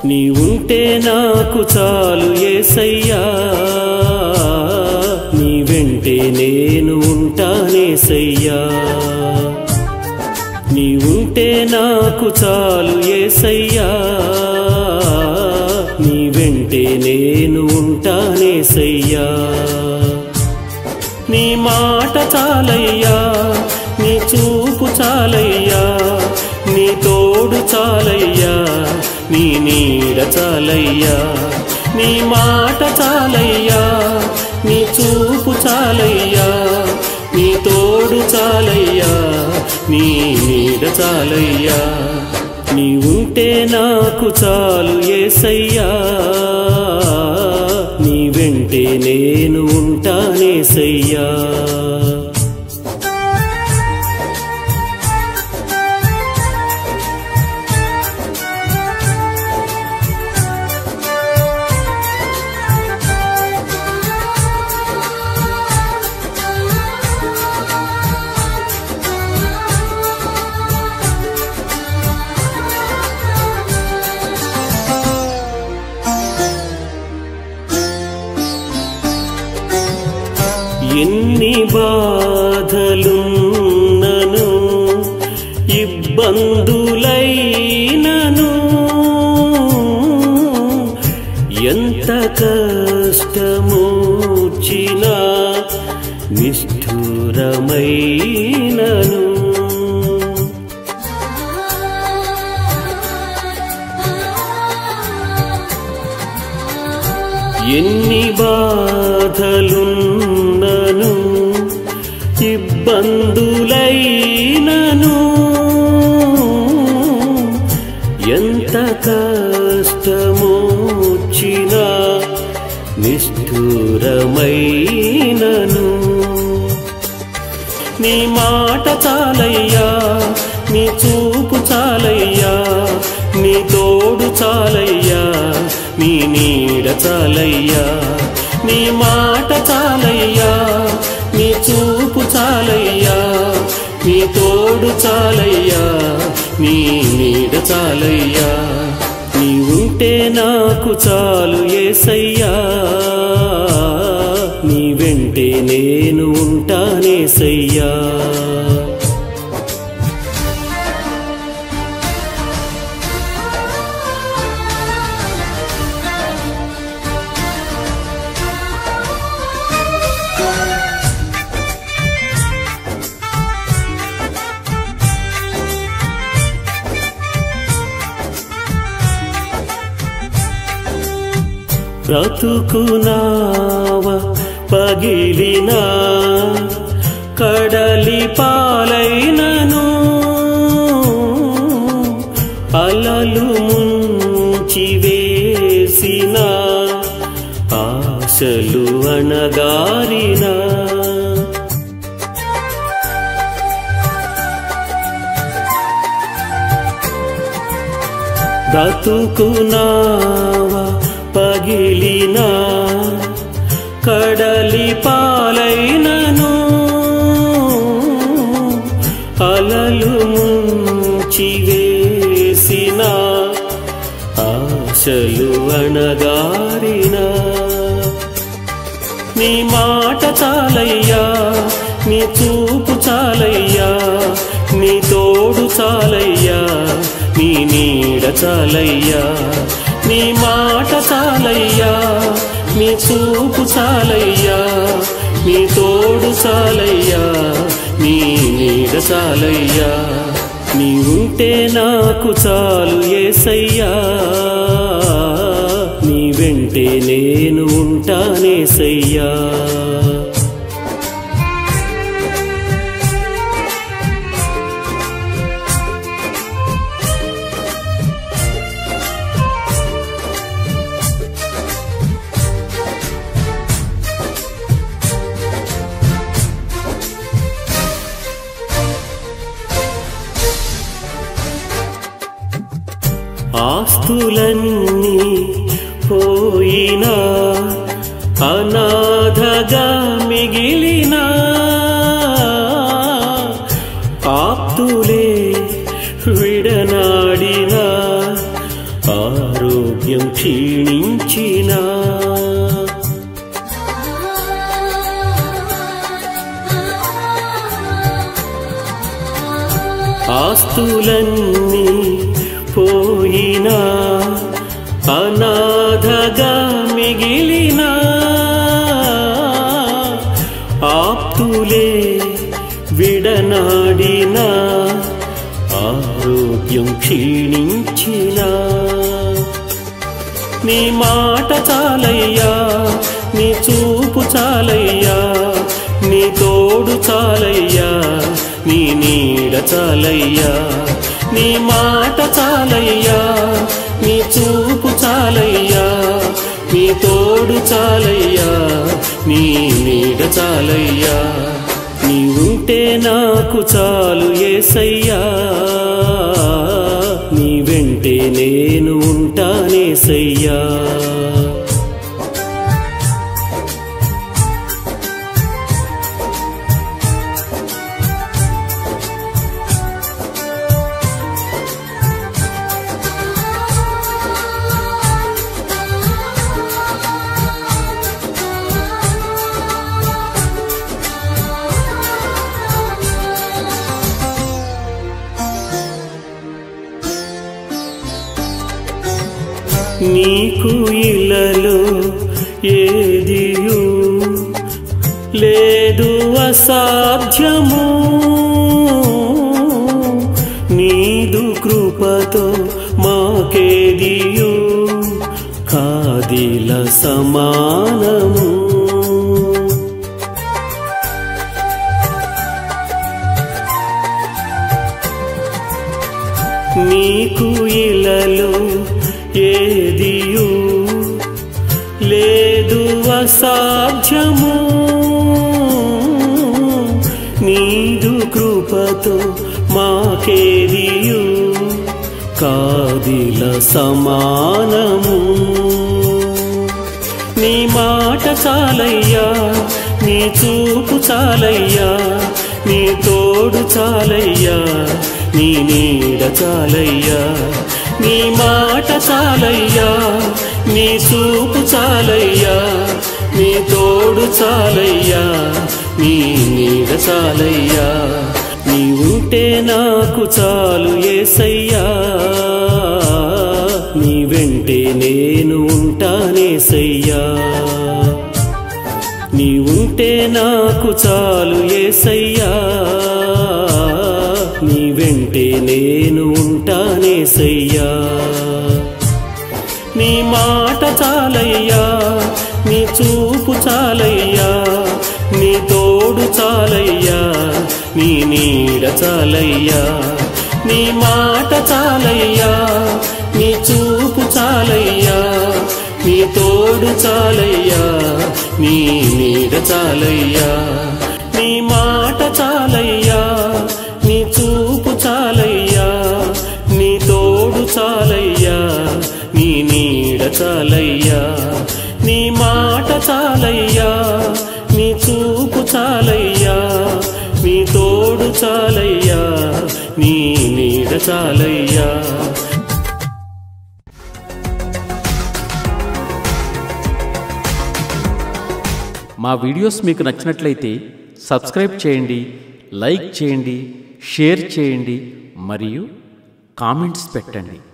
నీ ఉంటే నాకు చాలు ఏసయ్యా నీ వెంటే నేను ఉంటానేసయ్యా నీ ఉంటే నాకు చాలు ఏసయ్యా నీ వెంటే నేను ఉంటానేసయ్యా నీ మాట చాలయ్యా నీ చూపు చాలయ్యా నీ తోడు చాలయ్యా నీ నీడ చాలయ్యా నీ మాట చాలయ్యా నీ చూపు చాలయ్యా నీ తోడు చాలయ్యా నీ నీడ చాలయ్యా నీ ఉంటే నాకు చాలు ఏసయ్యా నీ వెంటే నేను ఉంటానేసయ్యా ఎన్ని బాధలున్నను ఇబ్బందులైనను ఎంత కష్టమూచినా నిష్ఠురమైనను ఎన్ని బాధలున్నను ఇబ్బందులైనను ఎంత కష్టమూచినా నిష్ఠురమైనను నీ మాట చాలయ్యా నీ చూపు చాలయ్యా నీ తోడు చాలయ్యా నీ నీడ చాలయ్యా నీ మాట చాలయ్యా నీ చూపు చాలయ్యా నీ తోడు చాలయ్యా నీ నీడ చాలయ్యా నీ ఉంటే నాకు చాలు ఏసయ్యా నీ వెంటే నేను ఉంటానేసయ్యా బ్రతుకునావ పగిలిన కడలి పాలైనను అలలు ముంచి వేసిన ఆశలు అణగారినా బ్రతుకునావ పగిలిన కడలి పాలైనను అలలు ముంచి వేసిన ఆశలు అణగారిన నీ మాట చాలయ్యా నీ చూపు చాలయ్యా నీ తోడు చాలయ్యా నీ నీడ చాలయ్యా నీ మాట చాలయ్యా నీ చూపు చాలయ్యా నీ తోడు చాలయ్యా నీ నీడ చాలయ్యా నీ ఉంటే నాకు చాలు ఏసయ్యా నీ వెంటే నేను ఉంటానేసయ్యా ఆస్తులన్నీ పోయినా అనాథగా మిగిలిన ఆప్తులే విడనాడిన ఆరోగ్యముండక ఆస్తులన్నీ పోయినా అనాథగా మిగిలినా ఆప్తులే విడనాడినా ఆరోగ్యం క్షీణించినా నీ మాట చాలయ్యా నీ చూపు చాలయ్యా నీ తోడు చాలయ్యా నీ నీడ చాలయ్యా నీ మాట చాలయ్యా నీ చూపు చాలయ్యా నీ తోడు చాలయ్యా నీ నీడ చాలయ్యా నీ ఉంటే నాకు చాలు ఏసయ్యా నీ వెంటే నేను ఉంటానేసయ్యా నీకు ఇలలో ఏదియు లేదు అసాధ్యము నీదు కృపతో మాకేదియు కాదిల సమానము నీకు ఇలలో ఏదియు లేదు అసాధ్యము నీదు కృపతో మాకేదియు కాదిల సమానము నీ మాట చాలయ్యా నీ చూపు చాలయ్యా నీ తోడు చాలయ్యా నీ నీడ చాలయ్యా నీ మాట చాలయ్యా నీ చూపు చాలయ్యా నీ తోడు చాలయ్యా నీ నీడ చాలయ్యా నీ ఉంటే నాకు చాలు ఏసయ్యా నీ వెంటే నేను ఉంటానేసయ్యా నీ ఉంటే నాకు చాలు ఏసయ్యా నీ వెంటే నేను ఉంటానేసయ్యా నీ మాట చాలయ్యా నీ చూపు చాలయ్యా నీ తోడు చాలయ్యా నీ నీడ చాలయ్యా నీ మాట చాలయ్యా నీ చూపు చాలయ్యా నీ తోడు చాలయ్యా నీ నీడ చాలయ్యా నీ మాట చాలయ్యా నీ చూపు చాలయ్యా నీ తోడు చాలయ్యా నీ నీడ చాలయ్యా నీ మాట చాలయ్యా నీ చూపు చాలయ్యా నీ తోడు చాలయ్యా నీ నీడ చాలయ్యా మా వీడియోస్ మీకు నచ్చినట్లయితే సబ్స్క్రైబ్ చేయండి లైక్ చేయండి షేర్ చేయండి మరియు కామెంట్స్ పెట్టండి